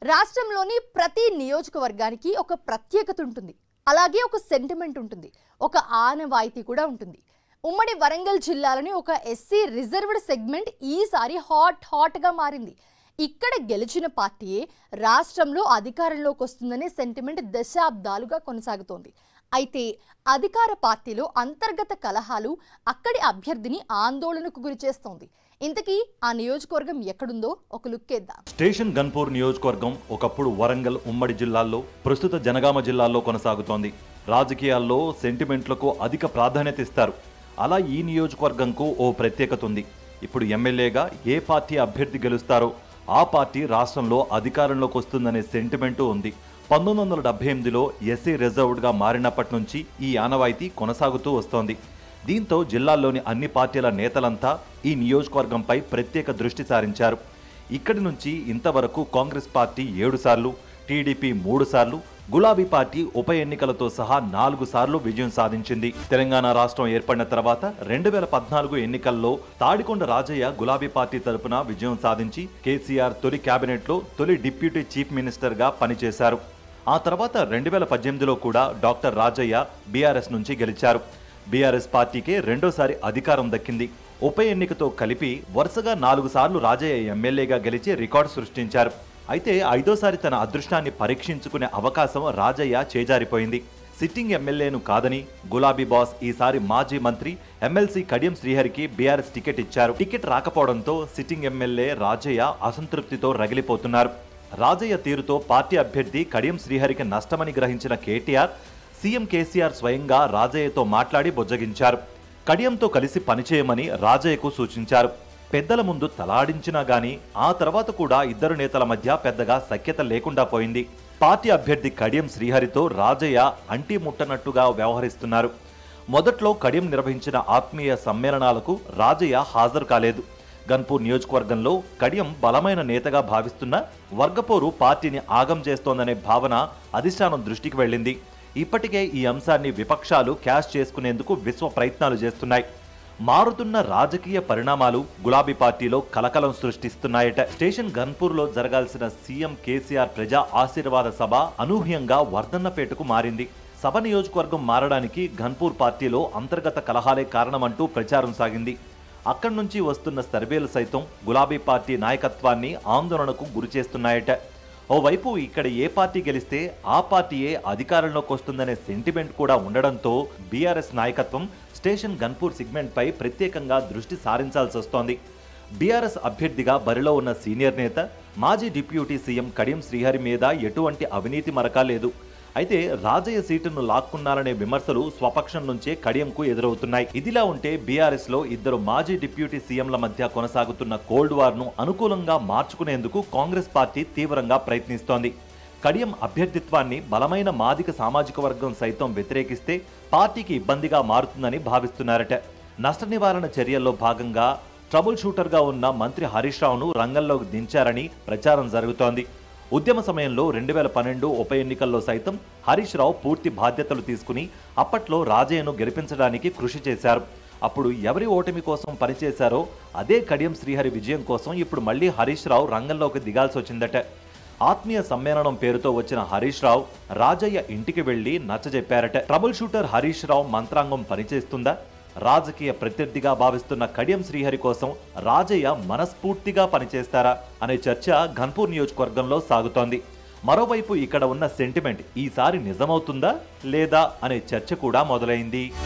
రాష్ట్రంలోని ప్రతి నియోజకవర్గానికి ఒక ప్రత్యేకత ఉంటుంది అలాగే ఒక సెంటిమెంట్ ఉంటుంది ఒక ఆనవాయితీ కూడా ఉంటుంది ఉమ్మడి వరంగల్ జిల్లాలోని ఒక ఎస్సీ రిజర్వ్డ్ సెగ్మెంట్ ఈసారి హాట్ హాట్గా మారింది ఇక్కడ గెలిచిన పార్టీయే రాష్ట్రంలో అధికారంలోకి వస్తుందనే సెంటిమెంట్ దశాబ్దాలుగా కొనసాగుతోంది అయితే అధికార పార్టీలో అంతర్గత కలహాలు అక్కడి అభ్యర్థిని ఆందోళనకు గురిచేస్తోంది ఇంతకీ ఆ నియోజకవర్గం ఎక్కడుందో ఒక లుక్కేద్దాం స్టేషన్ గన్పూర్ నియోజకవర్గం ఒకప్పుడు వరంగల్ ఉమ్మడి జిల్లాల్లో ప్రస్తుత జనగామ జిల్లాల్లో కొనసాగుతోంది రాజకీయాల్లో సెంటిమెంట్లకు అధిక ప్రాధాన్యత ఇస్తారు అలా ఈ నియోజకవర్గంకు ఓ ప్రత్యేకత ఉంది ఇప్పుడు ఎమ్మెల్యేగా ఏ పార్టీ అభ్యర్థి గెలుస్తారో ఆ పార్టీ రాష్ట్రంలో అధికారంలోకి వస్తుందనే సెంటిమెంటు ఉంది పంతొమ్మిది వందల డెబ్బై ఎనిమిదిలో ఎస్సీ రిజర్వ్డ్గా మారినప్పటి నుంచి ఈ ఆనవాయితీ కొనసాగుతూ వస్తోంది దీంతో జిల్లాల్లోని అన్ని పార్టీల నేతలంతా ఈ నియోజకవర్గంపై ప్రత్యేక దృష్టి సారించారు ఇక్కడి నుంచి ఇంతవరకు కాంగ్రెస్ పార్టీ ఏడు సార్లు టీడీపీ మూడు సార్లు గులాబీ పార్టీ ఉప ఎన్నికలతో సహా నాలుగు సార్లు విజయం సాధించింది తెలంగాణ రాష్ట్రం ఏర్పడిన తర్వాత రెండు వేల పద్నాలుగు ఎన్నికల్లో తాడికొండ రాజయ్య గులాబీ పార్టీ తరపున విజయం సాధించి కేసీఆర్ తొలి కేబినెట్లో తొలి డిప్యూటీ చీఫ్ మినిస్టర్గా పనిచేశారు ఆ తర్వాత రెండు వేల పద్దెనిమిదిలో కూడా డాక్టర్ రాజయ్య బీఆర్ఎస్ నుంచి గెలిచారు బీఆర్ఎస్ పార్టీకే రెండోసారి అధికారం దక్కింది ఉప ఎన్నికతో కలిపి వరుసగా నాలుగు సార్లు రాజయ్య ఎమ్మెల్యేగా గెలిచి రికార్డు సృష్టించారు అయితే ఐదోసారి తన అదృష్టాన్ని పరీక్షించుకునే అవకాశం రాజయ్య చేజారిపోయింది సిట్టింగ్ ఎమ్మెల్యేను కాదని గులాబీ బాస్ ఈసారి మాజీ మంత్రి ఎమ్మెల్సీ కడియం శ్రీహరికి బీఆర్ఎస్ టికెట్ ఇచ్చారు టికెట్ రాకపోవడంతో సిట్టింగ్ ఎమ్మెల్యే రాజయ్య అసంతృప్తితో రగిలిపోతున్నారు రాజయ్య తీరుతో పార్టీ అభ్యర్థి కడియం శ్రీహరికి నష్టమని గ్రహించిన కేటీఆర్ సీఎం కేసీఆర్ స్వయంగా రాజయ్యతో మాట్లాడి బుజ్జగించారు కడియంతో కలిసి పనిచేయమని రాజయ్యకు సూచించారు పెద్దల ముందు తలాడించినా గాని ఆ తర్వాత కూడా ఇద్దరు నేతల మధ్య పెద్దగా సఖ్యత లేకుండా పోయింది పార్టీ అభ్యర్థి కడియం శ్రీహరితో రాజయ్య అంటి ముట్టనట్టుగా వ్యవహరిస్తున్నారు మొదట్లో కడియం నిర్వహించిన ఆత్మీయ సమ్మేళనాలకు రాజయ్య హాజరు కాలేదు గన్పూర్ నియోజకవర్గంలో కడియం బలమైన నేతగా భావిస్తున్న వర్గపోరు పార్టీని ఆగం చేస్తోందనే భావన అధిష్టానం దృష్టికి వెళ్ళింది ఇప్పటికే ఈ అంశాన్ని విపక్షాలు క్యాష్ చేసుకునేందుకు విశ్వ ప్రయత్నాలు చేస్తున్నాయి మారుతున్న రాజకీయ పరిణామాలు గులాబీ పార్టీలో కలకలం సృష్టిస్తున్నాయట స్టేషన్ గన్పూర్లో జరగాల్సిన సీఎం కేసీఆర్ ప్రజా ఆశీర్వాద సభ అనూహ్యంగా వర్ధన్నపేటకు మారింది సభ నియోజకవర్గం మారడానికి ఘన్పూర్ పార్టీలో అంతర్గత కలహాలే కారణమంటూ ప్రచారం సాగింది అక్కడి నుంచి వస్తున్న సర్వేలు సైతం గులాబీ పార్టీ నాయకత్వాన్ని ఆందోళనకు గురిచేస్తున్నాయట ఓవైపు ఇక్కడ ఏ పార్టీ గెలిస్తే ఆ పార్టీయే అధికారంలోకి వస్తుందనే సెంటిమెంట్ కూడా ఉండడంతో బీఆర్ఎస్ నాయకత్వం స్టేషన్ గన్పూర్ సిగ్మెంట్పై ప్రత్యేకంగా దృష్టి సారించాల్సి వస్తోంది బీఆర్ఎస్ అభ్యర్థిగా బరిలో ఉన్న సీనియర్ నేత మాజీ డిప్యూటీ సీఎం కడియం శ్రీహరి మీద ఎటువంటి అవినీతి మరక లేదు అయితే రాజయ్య సీటును లాక్కున్నారనే విమర్శలు స్వపక్షం నుంచే కడియంకు ఎదురవుతున్నాయి ఇదిలా ఉంటే బీఆర్ఎస్ లో ఇద్దరు మాజీ డిప్యూటీ సీఎంల మధ్య కొనసాగుతున్న కోల్డ్ వార్ ను అనుకూలంగా మార్చుకునేందుకు కాంగ్రెస్ పార్టీ తీవ్రంగా ప్రయత్నిస్తోంది కడియం అభ్యర్థిత్వాన్ని బలమైన మాదిక సామాజిక వర్గం సైతం వ్యతిరేకిస్తే పార్టీకి ఇబ్బందిగా మారుతుందని భావిస్తున్నారట నష్ట నివారణ చర్యల్లో భాగంగా ట్రబుల్ షూటర్గా ఉన్న మంత్రి హరీష్ రావును రంగంలోకి దించారని ప్రచారం జరుగుతోంది ఉద్యమ సమయంలో రెండు వేల పన్నెండు ఉప ఎన్నికల్లో సైతం హరీష్ రావు పూర్తి బాధ్యతలు తీసుకుని అప్పట్లో రాజయ్యను గెలిపించడానికి కృషి చేశారు అప్పుడు ఎవరి ఓటమి కోసం పనిచేశారో అదే కడియం శ్రీహరి విజయం కోసం ఇప్పుడు మళ్ళీ హరీష్ రావు రంగంలోకి దిగాల్సి వచ్చిందట ఆత్మీయ సమ్మేళనం పేరుతో వచ్చిన హరీష్ రావు రాజయ్య ఇంటికి వెళ్లి నచ్చజెప్పారట ట్రబుల్ షూటర్ హరీష్ రావు మంత్రాంగం పనిచేస్తుందా రాజకీయ ప్రత్యర్థిగా భావిస్తున్న కడియం శ్రీహరి కోసం రాజయ్య మనస్ఫూర్తిగా పనిచేస్తారా అనే చర్చ ఘన్పూర్ నియోజకవర్గంలో సాగుతోంది మరోవైపు ఇక్కడ ఉన్న సెంటిమెంట్ ఈసారి నిజమవుతుందా లేదా అనే చర్చ కూడా మొదలైంది